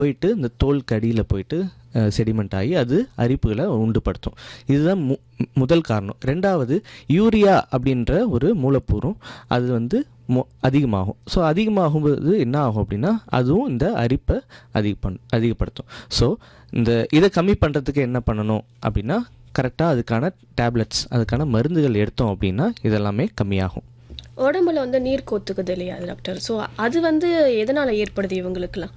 போயிட்டு இந்த தோல் கடியில் போயிட்டு செடிமெண்ட் ஆகி அது அரிப்புகளை உண்டுபடுத்தும் இதுதான் மு முதல் காரணம் ரெண்டாவது யூரியா அப்படின்ற ஒரு மூலப்பொருள் அது வந்து மொ அதிகமாகும் ஸோ அதிகமாகும்போது என்ன ஆகும் அப்படின்னா அதுவும் இந்த அரிப்பை அதிக பண் அதிகப்படுத்தும் ஸோ இந்த இதை கம்மி பண்ணுறதுக்கு என்ன பண்ணணும் அப்படின்னா கரெக்டாக அதுக்கான டேப்லெட்ஸ் அதுக்கான மருந்துகள் எடுத்தோம் அப்படின்னா இதெல்லாமே கம்மியாகும் உடம்புல வந்து நீர் கோத்துக்குது இல்லையா டாக்டர் ஸோ அது வந்து எதனால ஏற்படுது இவங்களுக்குலாம்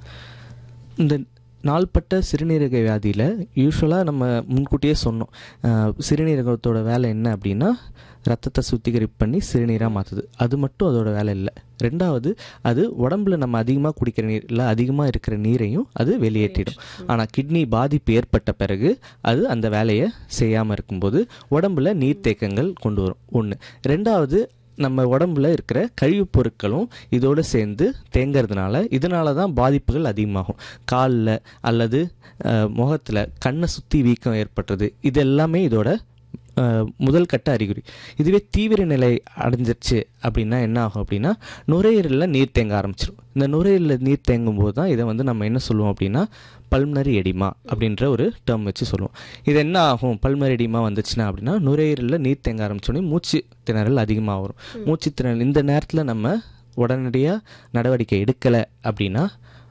இந்த நாள்பட்ட சிறுநீரக வியாதியில் யூஸ்வலாக நம்ம முன்கூட்டியே சொன்னோம் அஹ், சிறுநீரகத்தோட வேலை என்ன அப்படின்னா ரத்தத்தை சுத்திகரிப்பு பண்ணி சிறுநீராக மாற்றுது அது மட்டும் அதோட வேலை இல்லை ரெண்டாவது அது உடம்புல நம்ம அதிகமாக குடிக்கிற நீர் இல்லை அதிகமாக இருக்கிற நீரையும் அது வெளியேற்றிடும் ஆனால் கிட்னி பாதிப்பு ஏற்பட்ட பிறகு அது அந்த வேலையை செய்யாமல் இருக்கும்போது உடம்புல நீர்த்தேக்கங்கள் கொண்டு வரும் ஒன்று ரெண்டாவது நம்ம உடம்புல இருக்கிற கழிவுப் பொருட்களும் இதோடு சேர்ந்து தேங்கிறதுனால இதனால தான் பாதிப்புகள் அதிகமாகும் காலில் அல்லது முகத்தில் கண்ணை சுற்றி வீக்கம் ஏற்பட்டுறது இது எல்லாமே இதோட அஹ், முதல் கட்ட அறிகுறி இதுவே தீவிர நிலை அடைஞ்சிருச்சு அப்படின்னா என்ன ஆகும் அப்படின்னா நுரையீரலில் நீர் தேங்க ஆரம்பிச்சிடும் இந்த நுரையீரலில் நீர் தேங்கும் போது தான் இதை வந்து நம்ம என்ன சொல்லுவோம் அப்படின்னா பல்மனரி எடிமா அப்படின்ற ஒரு டேர்ம் வச்சு சொல்லுவோம் இது என்ன ஆகும் பல்மனரி எடிமா வந்துச்சுன்னா அப்படின்னா நுரையீரலில் நீர் தேங்க ஆரம்பிச்சோடனே மூச்சு திணறல் அதிகமாக வரும் மூச்சு திணறல் இந்த நேரத்தில் நம்ம உடனடியாக நடவடிக்கை எடுக்கலை அப்படின்னா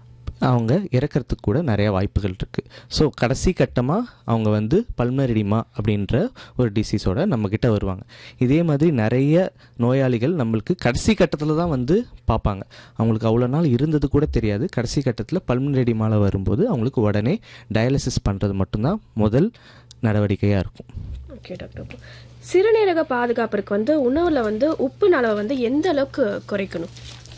அவங்க இறக்கறதுக்கு கூட நிறைய வாய்ப்புகள் இருக்குது ஸோ கடைசி கட்டமாக அவங்க வந்து பல்மரிடிமா அப்படின்ற ஒரு டிசீஸோட நம்மக்கிட்ட வருவாங்க இதே மாதிரி நிறைய நோயாளிகள் நம்மளுக்கு கடைசி கட்டத்தில் தான் வந்து பார்ப்பாங்க அவங்களுக்கு அவ்வளோ நாள் இருந்தது கூட தெரியாது கடைசி கட்டத்தில் பல்மரிடிமாவில் வரும்போது அவங்களுக்கு உடனே டயாலிசிஸ் பண்ணுறது மட்டும்தான் முதல் நடவடிக்கையாக இருக்கும் ஓகே டாக்டர் இப்போ சிறுநீரக பாதுகாப்பிற்கு வந்து உணவுல வந்து உப்பு அளவை வந்து எந்த அளவுக்கு குறைக்கணும்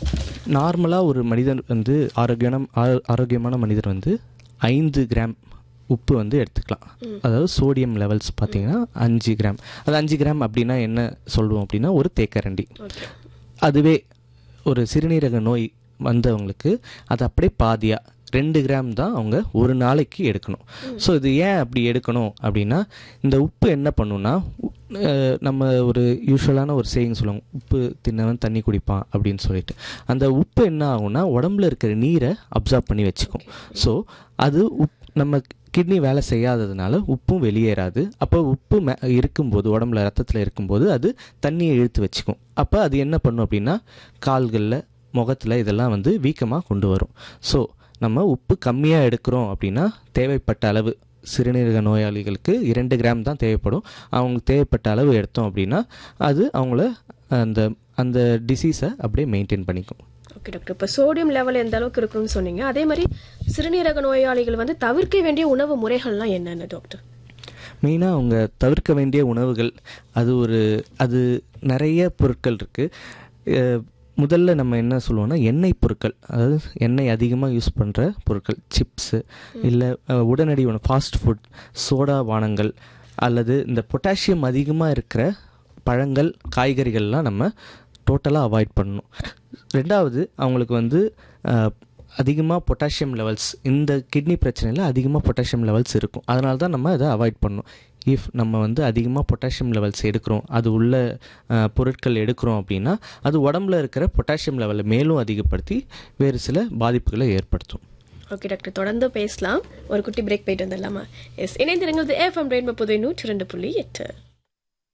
நார்மலாக ஒரு மனிதன் வந்து ஆரோக்கியமான ஆரோ- ஆரோக்கியமான மனிதர் வந்து ஐந்து கிராம் உப்பு வந்து எடுத்துக்கலாம் அதாவது சோடியம் லெவல்ஸ் பார்த்தீங்கன்னா அஞ்சு கிராம் அது அஞ்சு கிராம் அப்படின்னா என்ன சொல்லுவோம் அப்படின்னா ஒரு தேக்கரண்டி ஓகே அதுவே ஒரு சிறுநீரக நோய் வந்தவங்களுக்கு அது அப்படியே பாதியாக ரெண்டு கிராம் தான் அவங்க ஒரு நாளைக்கு எடுக்கணும் ஸோ இது ஏன் அப்படி எடுக்கணும் அப்படின்னா இந்த உப்பு என்ன பண்ணுன்னா உ- அஹ் நம்ம ஒரு யூஸ்வலான ஒரு சேயிங் சொல்லுவாங்க உப்பு தின்னவன் தண்ணி குடிப்பான் அப்படின்னு சொல்லிட்டு அந்த உப்பு என்ன ஆகும்னா உடம்புல இருக்கிற நீரை அப்சார்ப் பண்ணி வச்சுக்கும் ஸோ அது உப் நம்ம கிட்னி வேலை செய்யாததுனால உப்பும் வெளியேறாது அப்போ உப்பு மே இருக்கும்போது உடம்புல ரத்தத்தில் இருக்கும்போது அது தண்ணியை இழுத்து வச்சுக்கும் அப்போ அது என்ன பண்ணும் அப்படின்னா கால்களில் முகத்தில் இதெல்லாம் வந்து வீக்கமாக கொண்டு வரும் ஸோ நம்ம உப்பு கம்மியாக எடுக்கிறோம் அப்படின்னா தேவைப்பட்ட அளவு சிறுநீரக நோயாளிகளுக்கு இரண்டு கிராம் தான் தேவைப்படும் அவங்களுக்கு தேவைப்பட்ட அளவு எடுத்தோம் அப்படின்னா அது அவங்கள அந்த அந்த டிசீஸை அப்படியே மெயின்டைன் பண்ணிக்கும் ஓகே டாக்டர் இப்போ சோடியம் லெவல் எந்த அளவுக்கு இருக்குன்னு சொன்னீங்க அதே மாதிரி சிறுநீரக நோயாளிகள் வந்து தவிர்க்க வேண்டிய உணவு முறைகள்லாம் என்னென்ன டாக்டர் மெயினாக அவங்க தவிர்க்க வேண்டிய உணவுகள் அது ஒரு அது நிறைய பொருட்கள் இருக்குது முதல்ல நம்ம என்ன சொல்லுவோம்னா எண்ணெய் பொருட்கள் அதாவது எண்ணெய் அதிகமாக யூஸ் பண்ணுற பொருட்கள் சிப்ஸு இல்லை உடனடி உணவு ஃபாஸ்ட் ஃபுட் சோடா பானங்கள் அல்லது இந்த பொட்டாசியம் அதிகமாக இருக்கிற பழங்கள் காய்கறிகள்லாம் நம்ம டோட்டலாக அவாய்ட் பண்ணணும் ரெண்டாவது அவங்களுக்கு வந்து அதிகமாக பொட்டாசியம் லெவல்ஸ் இந்த கிட்னி பிரச்சனையில் அதிகமாக பொட்டாசியம் லெவல்ஸ் இருக்கும் அதனால தான் நம்ம அதை அவாய்ட் பண்ணணும் இஃப் நம்ம வந்து அதிகமாக பொட்டாசியம் லெவல்ஸ் எடுக்கிறோம் அது உள்ள அஹ், பொருட்கள் எடுக்கிறோம் அப்படின்னா அது உடம்புல இருக்கிற பொட்டாசியம் லெவலை மேலும் அதிகப்படுத்தி வேறு சில பாதிப்புகளை ஏற்படுத்தும் ஓகே டாக்டர் தொடர்ந்து பேசலாம் ஒரு குட்டி பிரேக் போயிட்டு வந்துடலாமா எஸ் இணைந்திருங்கள் எஃப்எம் ரெயின்போ புதுவை நூற்றி ரெண்டு புள்ளி எட்டு